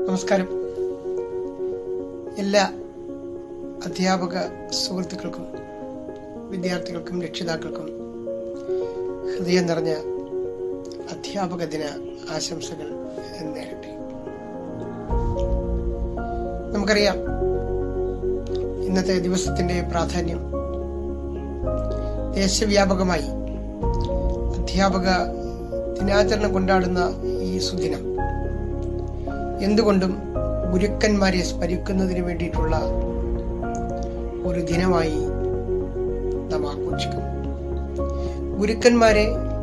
നമസ്കാരം എല്ലാ അധ്യാപക സുഹൃത്തുക്കൾക്കും വിദ്യാർത്ഥികൾക്കും രക്ഷിതാക്കൾക്കും ഹൃദയം നിറഞ്ഞ അധ്യാപക ദിന ആശംസകൾ നേരട്ടെ നമുക്കറിയാം ഇന്നത്തെ ദിവസത്തിന്റെ പ്രാധാന്യം ദേശവ്യാപകമായി അധ്യാപക ദിനാചരണം കൊണ്ടാടുന്ന ഈ സുദിനം എന്തുകൊണ്ടും ഗുരുക്കന്മാരെ സ്മരിക്കുന്നതിന് വേണ്ടിയിട്ടുള്ള ഒരു ദിനമായി നാം ആഘോഷിക്കും ഗുരുക്കന്മാരെ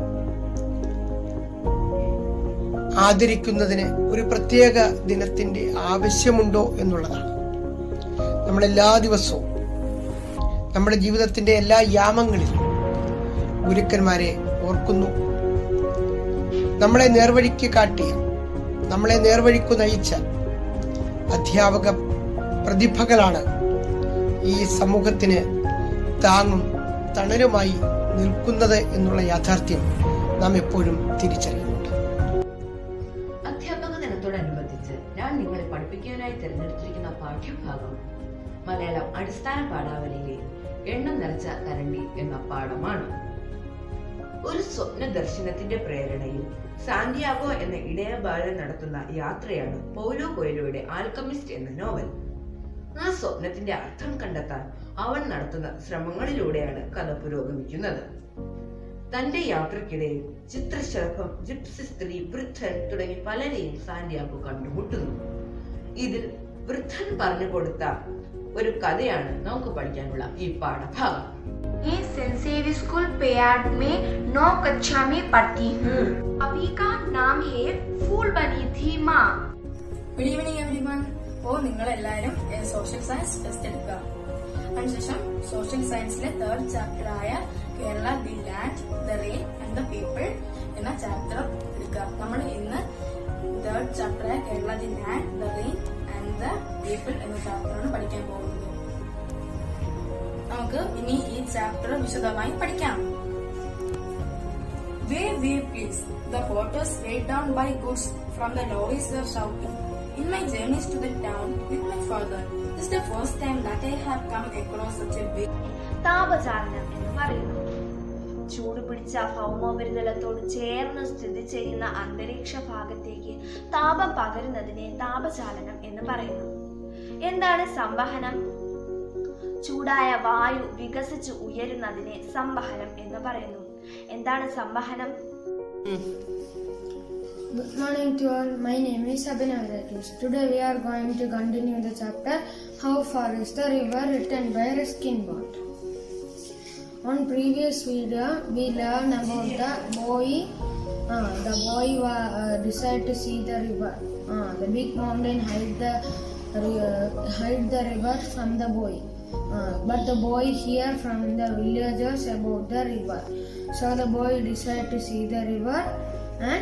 ആദരിക്കുന്നതിന് ഒരു പ്രത്യേക ദിനത്തിന്റെ ആവശ്യമുണ്ടോ എന്നുള്ളതാണ് നമ്മൾ എല്ലാ ദിവസവും നമ്മുടെ ജീവിതത്തിന്റെ എല്ലാ യാമങ്ങളിലും ഗുരുക്കന്മാരെ ഓർക്കുന്നു നമ്മളെ നേർവഴിക്ക് കാട്ടിയ നമ്മളെ നേർവഴിക്കു നയിച്ച അധ്യാപക പ്രതിഭകളാണ് ഈ സമൂഹത്തിന് താങ്ങും തണലുമായി നിൽക്കുന്നത് എന്നുള്ള യാഥാർത്ഥ്യം നാം എപ്പോഴും തിരിച്ചറിയുന്നുണ്ട് അധ്യാപക ദിനത്തോടനുബന്ധിച്ച് ഞാൻ നിങ്ങളെ പഠിപ്പിക്കാനായി തിരഞ്ഞെടുത്തിരിക്കുന്ന പാഠ്യഭാഗം മലയാളം അടിസ്ഥാന പാഠാവലിയിലെ എണ്ണം നിറച്ച കരണ്ടി എന്ന പാഠമാണ് ഒരു സ്വപ്ന ദർശനത്തിന്റെ പ്രേരണയിൽ സാന്റിയാഗോ എന്ന ഇടയ ബാലൻ നടത്തുന്ന യാത്രയാണ് പൗലോ കൊയ്ലോയുടെ ആൽക്കമിസ്റ്റ് എന്ന നോവൽ ആ സ്വപ്നത്തിന്റെ അർത്ഥം കണ്ടെത്താൻ അവൻ നടത്തുന്ന ശ്രമങ്ങളിലൂടെയാണ് കഥ പുരോഗമിക്കുന്നത് തന്റെ യാത്രക്കിടയിൽ ചിത്രശലഭം ജിപ്സി സ്ത്രീ വൃദ്ധൻ തുടങ്ങി പലരെയും സാന്റിയാഗോ കണ്ടുമുട്ടുന്നു ഇതിൽ വൃദ്ധൻ പറഞ്ഞു കൊടുത്ത ഒരു കഥയാണ് നമുക്ക് പഠിക്കാനുള്ള ഈ പാഠഭാഗം मैं सेंट सेवी स्कूल पेयाड में नौ कक्षा में पढ़ती हूँ अभी का नाम है फूल बनी थी माँ ഗുഡ് ഈവനിങ് എവരിവൺ ഓ നിങ്ങൾ എല്ലാവരും സോഷ്യൽ സയൻസ് ടെസ്റ്റ് എടുക്കുക അതിനുശേഷം സോഷ്യൽ സയൻസിലെ തേർഡ് ചാപ്റ്റർ ആയ Kerala the land the rain and the people എന്ന ചാപ്റ്റർ എടുക്കുക നമ്മൾ ഇന്ന് തേർഡ് ചാപ്റ്റർ ആയ Kerala the land the rain and the people എന്ന ചാപ്റ്ററാണ് പഠിക്കാൻ പോകുന്നത് നമുക്ക് ഇനി ഈ ചാപ്റ്റർ വിശദമായി പഠിക്കാം Way, way, please. The porters weighed down by goods from the lorries were shouting. In my journeys to the town with my father, this is the first time that I have come across such a big താപചാലനം എന്ന് പറയുന്നു ചൂട് പിടിച്ച ഭൗമോപരിതലത്തോട് ചേർന്ന് സ്ഥിതി ചെയ്യുന്ന അന്തരീക്ഷ ഭാഗത്തേക്ക് താപം പകരുന്നതിനെ താപചാലനം എന്ന് പറയുന്നു എന്താണ് സംവഹനം ചൂടായ വായു വികസിച്ച് ഉയരുന്നതിനെ സംവഹനം എന്ന് പറയുന്നു എന്താണ് സംവഹനം Good morning to all. My name is Abhinav Rakesh. Today we are going to continue the chapter How Far is the River written by Ruskin Bond. On previous video we learned about the boy. Uh, the boy wa- uh, decided to see the river. Uh, the big mountain hide the ri- hide the river from the boy. Uh, but the boy hear from the villagers about the river. So the boy decided to see the river and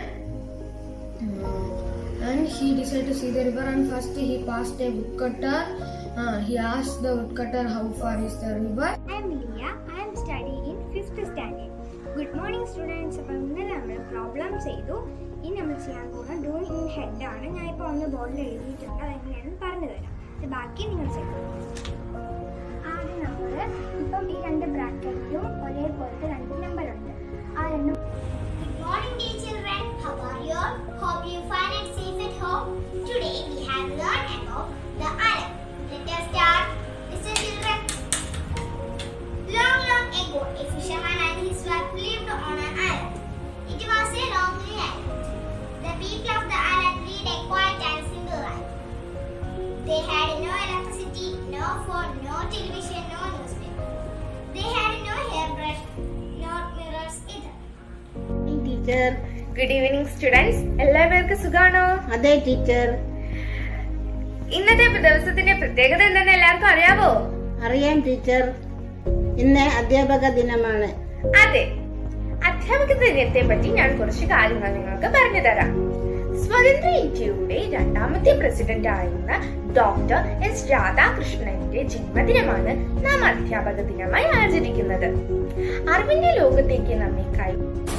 uh, and he decided to see the river and first he passed a woodcutter. Uh, he asked the woodcutter how far is the river. I am Lia. I am studying in fifth standard. Good morning students അപ്പോൾ ഇന്നലെ നമ്മൾ problem ചെയ്തു ഇനി നമ്മൾ ചെയ്യാൻ പോകുന്ന doing in head ആണ് ഞാൻ ഇപ്പോൾ ഒന്ന് ബോർഡിൽ എഴുതിയിട്ടുണ്ട് അതെങ്ങനെയാണെന്ന് പറഞ്ഞു തരാം ഇത് ബാക്കി നിങ്ങൾ ചെയ്തു ആദ്യം നമ്മൾ ഇപ്പം ഈ രണ്ട് ബ്രാക്കറ്റിലും ഒരേപോലത്തെ രണ്ട് നമ്പർ ഉണ്ട് ആ രണ്ട് Good morning, dear children. How are you all? Hope you fine and safe at home. Today we have learned about the island. Let us start. Listen, children. Long, long ago, a fisherman and his wife lived on an island. It was a lonely island. The people of the island led a quiet and simple life. They had no electricity, no phone, no television, no newspaper. They had no hairbrush, no mirrors either. Teacher good evening students എല്ലാവർക്കും സുഖാണോ അതെ teacher ഇന്നത്തെ ദിവസത്തിന്റെ പ്രത്യേകത എന്തെന്ന് എല്ലാവർക്കും അറിയാവോ അറിയാം ടീച്ചർ ഇന്ന് അധ്യാപക ദിനമാണ് അതെ അധ്യാപക ദിനത്തെ പറ്റി ഞാൻ കുറച്ച് കാര്യങ്ങൾ നിങ്ങൾക്ക് പറഞ്ഞു തരാം സ്വതന്ത്ര ഇന്ത്യയുടെ രണ്ടാമത്തെ പ്രസിഡന്റ് ആയിരുന്ന ഡോക്ടർ എസ് രാധാകൃഷ്ണന്റെ ജന്മദിനമാണ് നാം അധ്യാപക ദിനമായി ആചരിക്കുന്നത് അറിവിന്റെ ലോകത്തേക്ക് നമ്മെ കൈ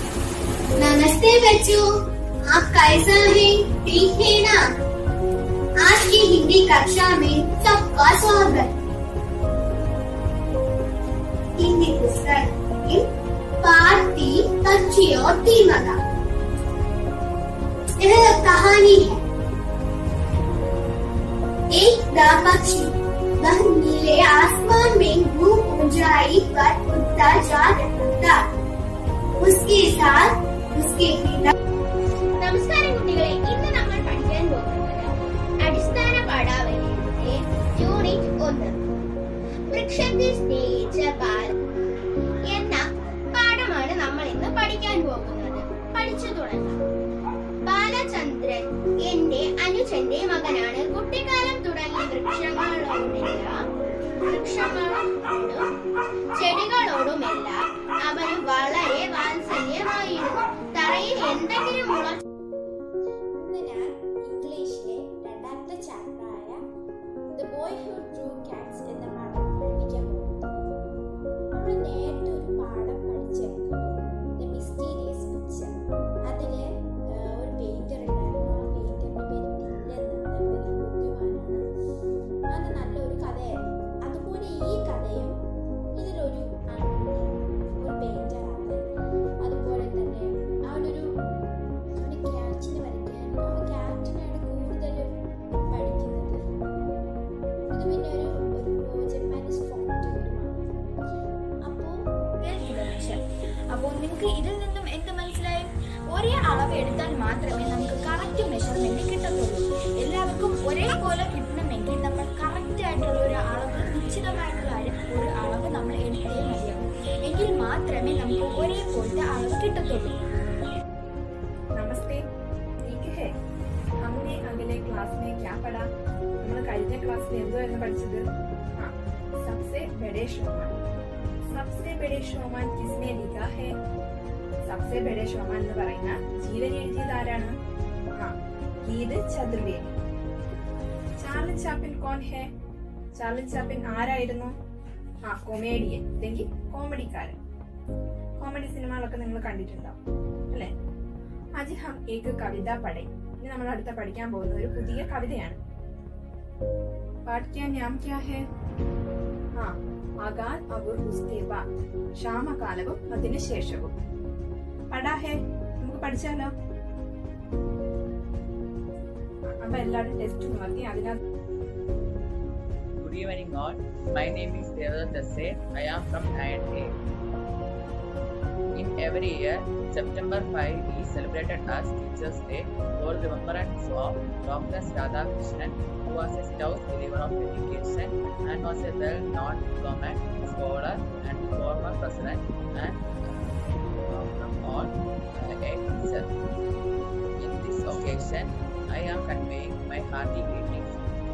नमस्ते बच्चों आप कैसा हैं ठीक है ना आज की हिंदी कक्षा में सबका स्वागत हिंदी पुस्तक की पाठ तीन पक्षी और तीमगा यह कहानी है एक दा पक्षी वह नीले आसमान में घूम ऊंचाई पर उड़ता जा रहा था उसके साथ उसके पिता നമസ്കാരം കുട്ടികളെ ഇന്ന് നമ്മൾ പഠിക്കാൻ പോകുന്നത് അടിസ്ഥാന പാഠാവലിയുടെ യൂണിറ്റ് ഒന്ന് വൃക്ഷത്തെ സ്നേഹിച്ച ബാൽ എന്ന പാഠമാണ് നമ്മൾ ഇന്ന് പഠിക്കാൻ പോകുന്നത് പഠിച്ചു തുടങ്ങാം ബാലചന്ദ്രൻ എന്റെ അനുജന്റെ മകനാണ് കുട്ടിക്കാലം തുടങ്ങി വൃക്ഷങ്ങളോടെല്ലാം വൃക്ഷങ്ങളോടും ചെടികളോടുമെല്ലാം അവന് വളരെ വാത്സല്യമായിരുന്നു തറയിൽ എന്തെങ്കിലും മുള ഇന്ന് ഞാൻ ഇംഗ്ലീഷിലെ രണ്ടാമത്തെ ചാപ്റ്ററായ the boy who drew cats എന്ന പാഠം പഠിക്കാൻ പോകുന്നു നമ്മൾ നേരത്തെ ഒരു പാഠം പഠിച്ചായിരുന്നു ദ മിസ്റ്റീരിയസ് പിക്ചർ അതിൽ ഒരു പെയിന്റർ ഉണ്ടായിരുന്നു ആ പെയിന്ററിന്റെ പേര് ടില്ലൻ എന്നാണ് ഒരു ബുദ്ധിമാനാണ് അത് നല്ലൊരു കഥയായിരുന്നു അതുപോലെ ഈ കഥയും ഇതിലൊരു ആൺകുട്ടി ഒരു പെയിന്ററാണ് അതുപോലെ തന്നെ അവനൊരു അവന് ക്യാറ്റിനെ വരയ്ക്കാൻ അവൻ ക്യാറ്റിനാണ് കൂടുതലും പഠിക്കുന്നത് ഇത് പിന്നെ ഒരു ഒരു ജപ്പാനീസ് ഫോട്ടോഗ്രാഫാണ് അപ്പോൾ കിലോമീറ്റർ അപ്പോൾ നിങ്ങൾക്ക് ഇതിൽ നിന്നും എന്ത് മനസ്സിലായി ഒരേ അളവ് എടുത്താൽ മാത്രമേ നമുക്ക് കറക്റ്റ് മെഷർമെന്റ് കിട്ടത്തുള്ളൂ എല്ലാവർക്കും ഒരേപോലെ കിട്ടണമെങ്കിൽ നമ്മൾ കറക്റ്റ് ആയിട്ടുള്ള ഒരു അളവ് നിശ്ചിതമായിട്ടുള്ള ഒരു- ഒരു അളവ് നമ്മൾ എടുത്തേ മതിയാവും എങ്കിൽ മാത്രമേ നമുക്ക് ഒരേപോലത്തെ അളവ് കിട്ടത്തുള്ളൂ नमस्ते ठीक है हमने अगले क्लास में क्या पढ़ा നമ്മൾ കഴിഞ്ഞ ക്ലാസ്സിൽ എന്തുവായിരുന്നു പഠിച്ചത് ആ सबसे बड़े शोमान सबसे बड़े शोमान किसने लिखा है सबसे बड़े शोमान എന്ന് പറയുന്ന ജീവൻ എഴുതിയത് ആരാണ് ആ ഗീത് ചതുർവേദി ചാർലൻ ചാപ്പിൻ കോൺ ഹെ ചാർലൻ ചാപ്പിൻ ആരായിരുന്നു ആ കൊമേഡിയൻ അല്ലെങ്കിൽ കോമഡിക്കാരൻ കോമഡി സിനിമകളൊക്കെ നിങ്ങൾ കണ്ടിട്ടുണ്ടാവും അല്ലേ ആജ് ഹം ഏക്ക് കവിത പഠേ ഇനി നമ്മൾ അടുത്ത പഠിക്കാൻ പോകുന്ന ഒരു പുതിയ കവിതയാണ് പാഠ് ക്യാ നാം ക്യാ ഹേ ആ അകാൽ അവർ ഉസ്കെ ബാദ് ക്ഷാമകാലവും അതിനു ശേഷവും പഠാ ഹേ നമുക്ക് പഠിച്ചാലോ അപ്പൊ എല്ലാവരും ടെസ്റ്റ് നോക്കി അതിനകത്ത് Good evening all. My name is Devadath Dasse. I am from 9A. In every year, September 5 is celebrated as Teachers' Day for remembrance of Dr. Radhakrishnan, who was a stout believer of education and was a well-known diplomat, scholar, and former president and uh, from all uh, a teacher. In this occasion, I am conveying my hearty greetings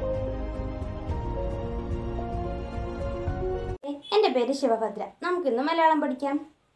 എൻ്റെ പേര് ശിവഭദ്ര നമുക്കിന്ന് മലയാളം പഠിക്കാം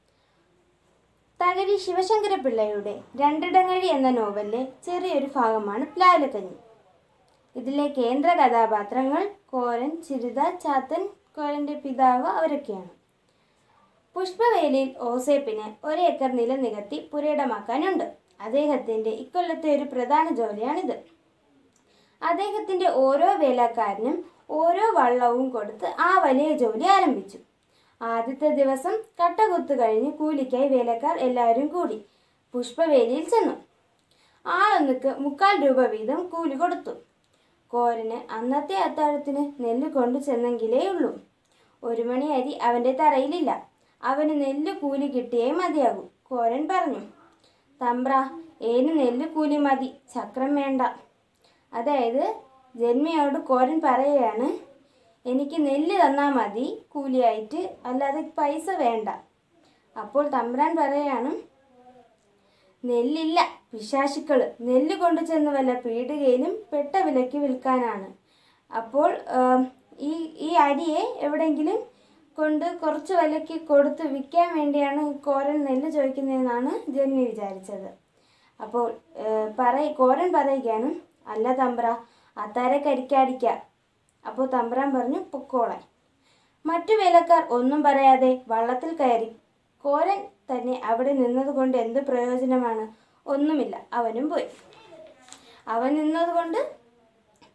തകഴി ശിവശങ്കര പിള്ളയുടെ രണ്ടിടങ്ങഴി എന്ന നോവലിലെ ചെറിയൊരു ഭാഗമാണ് പ്ലാവിലക്കഞ്ഞി ഇതിലെ കേന്ദ്ര കഥാപാത്രങ്ങൾ കോരൻ ചിരിത ചാത്തൻ കോരൻ്റെ പിതാവ് അവരൊക്കെയാണ് പുഷ്പവേലിയിൽ ഓസേപ്പിന് ഒരേക്കർ നിലം നികത്തി പുരയിടമാക്കാനുണ്ട് അദ്ദേഹത്തിൻ്റെ ഇക്കൊല്ലത്തെ ഒരു പ്രധാന ജോലിയാണിത് അദ്ദേഹത്തിൻ്റെ ഓരോ വേലക്കാരനും ഓരോ വള്ളവും കൊടുത്ത് ആ വലിയ ജോലി ആരംഭിച്ചു ആദ്യത്തെ ദിവസം കട്ടകുത്ത് കഴിഞ്ഞ് കൂലിക്കായി വേലക്കാർ എല്ലാവരും കൂടി പുഷ്പവേലിയിൽ ചെന്നു ആളൊന്നുക്ക് മുക്കാൽ രൂപ വീതം കൂലി കൊടുത്തു കോരന് അന്നത്തെ അത്താഴത്തിന് നെല്ല് കൊണ്ടു ചെന്നെങ്കിലേ ഉള്ളൂ ഒരു മണി അരി അവൻ്റെ തറയിലില്ല അവന് നെല്ല് കൂലി കിട്ടിയേ മതിയാകൂ കോരൻ പറഞ്ഞു തമ്പ്ര ഏന് നെല്ല് കൂലി മതി ചക്രം വേണ്ട അതായത് ജന്മിയോട് കോരൻ പറയുകയാണ് എനിക്ക് നെല്ല് തന്നാൽ മതി കൂലിയായിട്ട് അല്ലാതെ പൈസ വേണ്ട അപ്പോൾ തമ്പ്രാൻ പറയാണ് നെല്ലില്ല പിശാശുക്കൾ നെല്ല് കൊണ്ടു ചെന്ന് വല്ല പീടുകയിലും പെട്ട വിലയ്ക്ക് വിൽക്കാനാണ് അപ്പോൾ ആം, ഈ ഈ അരിയെ എവിടെയെങ്കിലും കൊണ്ട് കുറച്ച് വിലയ്ക്ക് കൊടുത്ത് വിൽക്കാൻ വേണ്ടിയാണ് കോരൻ നെല്ല് ചോദിക്കുന്നതെന്നാണ് ജന്മി വിചാരിച്ചത് അപ്പോൾ ഏഹ്, പറയ കോരൻ പറയുകയാണ് അല്ല തമ്പ്ര അത്താരെ കരിക്കാടിക്ക അപ്പോൾ തമ്പ്രാൻ പറഞ്ഞു പൊക്കോളെ മറ്റു വേലക്കാർ ഒന്നും പറയാതെ വള്ളത്തിൽ കയറി കോരൻ തന്നെ അവിടെ നിന്നതുകൊണ്ട് എന്ത് പ്രയോജനമാണ് ഒന്നുമില്ല അവനും പോയി അവൻ നിന്നതുകൊണ്ട്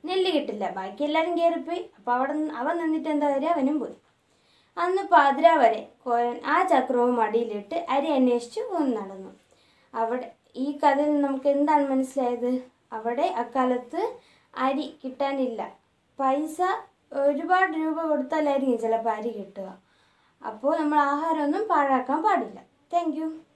നെല്ല് കിട്ടില്ല ബാക്കി എല്ലാവരും കയറിപ്പോയി അപ്പോൾ അവിടെ നിന്ന് അവൻ നിന്നിട്ട് എന്താ കാര്യം അവനും പോയി അന്ന് പാതിര വരെ കോരൻ ആ ചക്രവും മടിയിലിട്ട് അരി അന്വേഷിച്ചു ഒന്ന് നടന്നു അവിടെ ഈ കഥയിൽ നിന്ന് നമുക്ക് എന്താണ് മനസ്സിലായത് അവിടെ അക്കാലത്ത് അരി കിട്ടാനില്ല പൈസ ഒരുപാട് രൂപ കൊടുത്താലായിരിക്കും ചിലപ്പോൾ അരി കിട്ടുക അപ്പോൾ നമ്മൾ ആഹാരമൊന്നും പാഴാക്കാൻ പാടില്ല താങ്ക് യു